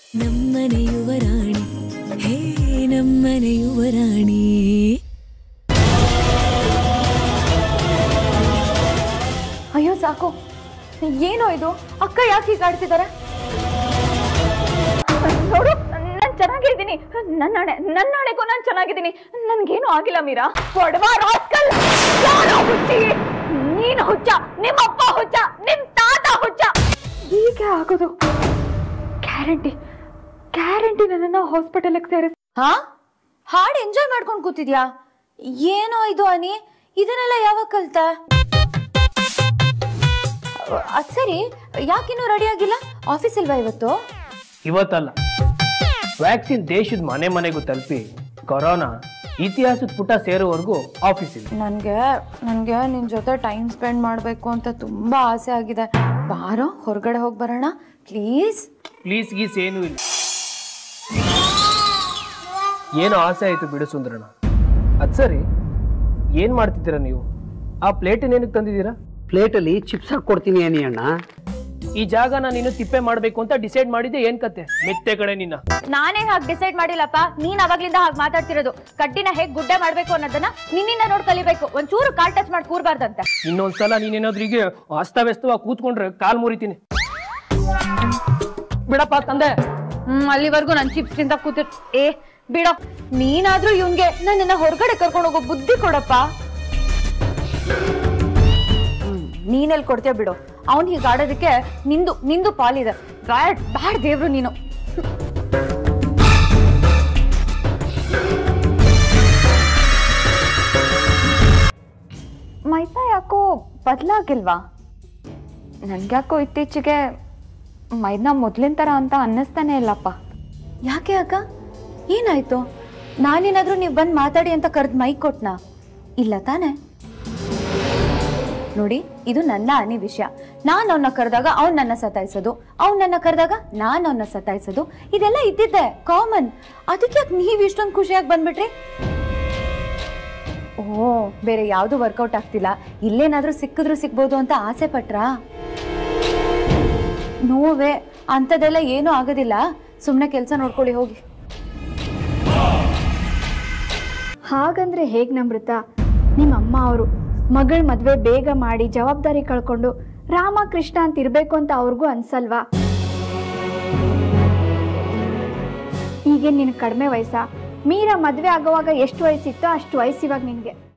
ನಮ್ಮನೆ ಯುವರಾಣಿ ಹೇ ನಮ್ಮನೆ ಯುವರಾಣಿ ಅಯ್ಯೋ ಸಾಕು ಏನೋ ಇದು ಅಕ್ಕ ಯಾಕೆ ಹೀಗೆ ಆಡ್ತಿದ್ದಾರೆ ನೋಡು ನಾನು ಚೆನ್ನಾಗಿದ್ದೀನಿ ನನ್ನ ಹಣೆ ನನ್ನ ಹಣೆಗೂ ನಾನು ಚೆನ್ನಾಗಿದ್ದೀನಿ ನನ್ಗೇನು ಆಗಿಲ್ಲ ಮೀರಾ ಕೊಡವ ರಾಸ್ಕಲ್ ಯಾರೋ ಹುಚ್ಚಿ ನೀನು ಹುಚ್ಚ ನಿಮ್ಮಪ್ಪ ಹುಚ್ಚ ನಿಮ್ ತಾತ ಹುಚ್ಚ ಹೀಗೆ ಆಗೋದು ಗ್ಯಾರಂಟಿ ಗ್ಯಾರಂಟಿ ನನ್ನನ್ನು ಹಾಸ್ಪಿಟಲ್ಗೆ ಸೇರಿಸ್ ಹಾ ಹಾಡು ಎಂಜಾಯ್ ಮಾಡ್ಕೊಂಡು ಕೂತಿದ್ಯಾ ಏನೋ ಇದು ಅನಿ ಇದನ್ನೆಲ್ಲ ಯಾವಾಗ ಕಲ್ತ ಅದ್ ಸರಿ ಯಾಕಿನ್ನೂ ರೆಡಿ ಆಗಿಲ್ಲ ಆಫೀಸ್ ಇಲ್ವಾ ಇವತ್ತು ಇವತ್ತಲ್ಲ ವ್ಯಾಕ್ಸಿನ್ ದೇಶದ ಮನೆ ಮನೆಗೂ ತಲುಪಿ ಕೊರೋನಾ ಇತಿಹಾಸದ ಪುಟ ಸೇರೋವರೆಗೂ ಆಫೀಸ್ ಇಲ್ಲ ನನಗೆ ನನಗೆ ನಿನ್ನ ಜೊತೆ ಟೈಮ್ ಸ್ಪೆಂಡ್ ಮಾಡಬೇಕು ಅಂತ ತುಂಬ ಆಸೆ ಆಗಿದೆ ಬಾರೋ ಹೊರಗಡೆ ಹೋಗಿ ಬರೋಣ ಪ್ಲೀಸ್ ಪ್ಲೀಸ್ ಗೀಸ್ ಏನೂ ಇಲ್ಲ ಏನು ಆಸೆ ಆಯ್ತು ಬಿಡು ಸುಂದರಣ್ಣ ಅದ್ ಸರಿ ಏನ್ ಮಾಡ್ತಿದ್ದೀರಾ ನೀವು ಆ ಪ್ಲೇಟ್ ಏನಕ್ಕೆ ತಂದಿದ್ದೀರಾ ಪ್ಲೇಟಲ್ಲಿ ಚಿಪ್ಸ್ ಹಾಕೊಡ್ತೀನಿ ಏನಿ ಅಣ್ಣ ಈ ಜಾಗನ ನೀನು ತಿಪ್ಪೆ ಮಾಡ್ಬೇಕು ಅಂತ ಡಿಸೈಡ್ ಮಾಡಿದ್ದೆ ಏನ್ ಕತೆ ಮೆತ್ತೆ ಕಡೆ ನಿನ್ನ ನಾನೇನ್ ಹಾಗೆ ಡಿಸೈಡ್ ಮಾಡಿಲ್ಲಪ್ಪ ನೀನ್ ಅವಾಗ್ಲಿಂದ ಹಾಗೆ ಮಾತಾಡ್ತಿರೋದು ಕಡ್ಡಿನ ಹೇಗ್ ಗುಡ್ಡೆ ಮಾಡ್ಬೇಕು ಅನ್ನೋದನ್ನ ನಿನ್ನಿಂದ ನೋಡ್ ಕಲಿಬೇಕು ಒಂಚೂರು ಕಾಲ್ ಟಚ್ ಮಾಡಿ ಕೂರ್ಬಾರ್ದಂತೆ ಇನ್ನೊಂದ್ಸಲ ನೀನೇನಾದ್ರೂ ಹೀಗೆ ಅಸ್ತವ್ಯಸ್ತವಾಗಿ ಕೂತ್ಕೊಂಡ್ರೆ ಕಾಲ್ ಮುರಿತೀನಿ ಬಿಡಪ್ಪ ತಂದೆ ಹ್ಮ್ ಅಲ್ಲಿವರೆಗೂ ನನ್ ಚಿಪ್ಸ್ ತಿಂತ ಕೂತಿರ್ ಏ ಬಿಡೋ ನೀನಾದ್ರೂ ಇವ್ನ್ಗೆ ನನ್ನನ್ನ ಹೊರಗಡೆ ಕರ್ಕೊಂಡು ಹೋಗೋ ಬುದ್ಧಿ ಕೊಡಪ್ಪ ಹ್ಮ್, ನೀನೆಲ್ ಕೊಡ್ತೀಯ ಬಿಡು ಅವ್ನ್ ಹೀಗ್ ಆಡೋದಕ್ಕೆ ನಿಂದು ನಿಂದು ಪಾಲಿದೆ ಬ್ಯಾಡ್ ಬ್ಯಾಡ್ ದೇವ್ರು ನೀನು ಮೈತಾ ಯಾಕೋ ಬದಲಾಗಿಲ್ವಾ ನನ್ಗ್ಯಾಕೋ ಇತ್ತೀಚೆಗೆ ಮೈದ್ನ ಮೊದ್ಲಿನ ಥರ ಅಂತ ಅನ್ನಿಸ್ತಾನೆ ಇಲ್ಲಪ್ಪ ಯಾಕೆ ಅಕ್ಕ ಏನಾಯ್ತು ನಾನೇನಾದ್ರೂ ನೀವು ಬಂದು ಮಾತಾಡಿ ಅಂತ ಕರೆದು ಮೈ ಕೊಟ್ನಾ ಇಲ್ಲ ತಾನೆ ನೋಡಿ ಇದು ನನ್ನ ಅನಿ ವಿಷಯ ನಾನು ಅವನ್ನ ಕರೆದಾಗ ಅವ್ನು ನನ್ನ ಸತಾಯಿಸೋದು ಅವ್ನು ನನ್ನ ಕರೆದಾಗ ನಾನು ಅವನ್ನ ಸತಾಯಿಸೋದು ಇದೆಲ್ಲ ಇದ್ದಿದ್ದೆ ಕಾಮನ್ ಅದಕ್ಕೆ ಯಾಕೆ ನೀವು ಇಷ್ಟೊಂದು ಖುಷಿಯಾಗಿ ಬಂದ್ಬಿಟ್ರಿ ಓ ಬೇರೆ ಯಾವುದು ವರ್ಕೌಟ್ ಆಗ್ತಿಲ್ಲ ಇಲ್ಲೇನಾದ್ರೂ ಸಿಕ್ಕಿದ್ರು ಸಿಗ್ಬೋದು ಅಂತ ಆಸೆ ಪಟ್ರಾ ನೋವೇ ಅಂಥದ್ದೆಲ್ಲ ಏನೂ ಆಗೋದಿಲ್ಲ ಸುಮ್ಮನೆ ಕೆಲಸ ನೋಡ್ಕೊಳ್ಳಿ ಹೋಗಿ ಹಾಗಂದ್ರೆ ಹೇಗ್ ನಮೃತ ನಿಮ್ಮ ಅಮ್ಮ ಅವರು ಮಗಳ ಮದ್ವೆ ಬೇಗ ಮಾಡಿ ಜವಾಬ್ದಾರಿ ಕಳ್ಕೊಂಡು ರಾಮ ಕೃಷ್ಣ ಅಂತ ಇರ್ಬೇಕು ಅಂತ ಅವ್ರಿಗೂ ಅನ್ಸಲ್ವಾ ಈಗೇನ್ ನಿನ್ ಕಡಿಮೆ ವಯಸ್ಸಾ ಮೀರಾ ಮದ್ವೆ ಆಗುವಾಗ ಎಷ್ಟು ವಯಸ್ಸಿತ್ತೋ ಅಷ್ಟು ವಯಸ್ಸು ಇವಾಗ ನಿನ್ಗೆ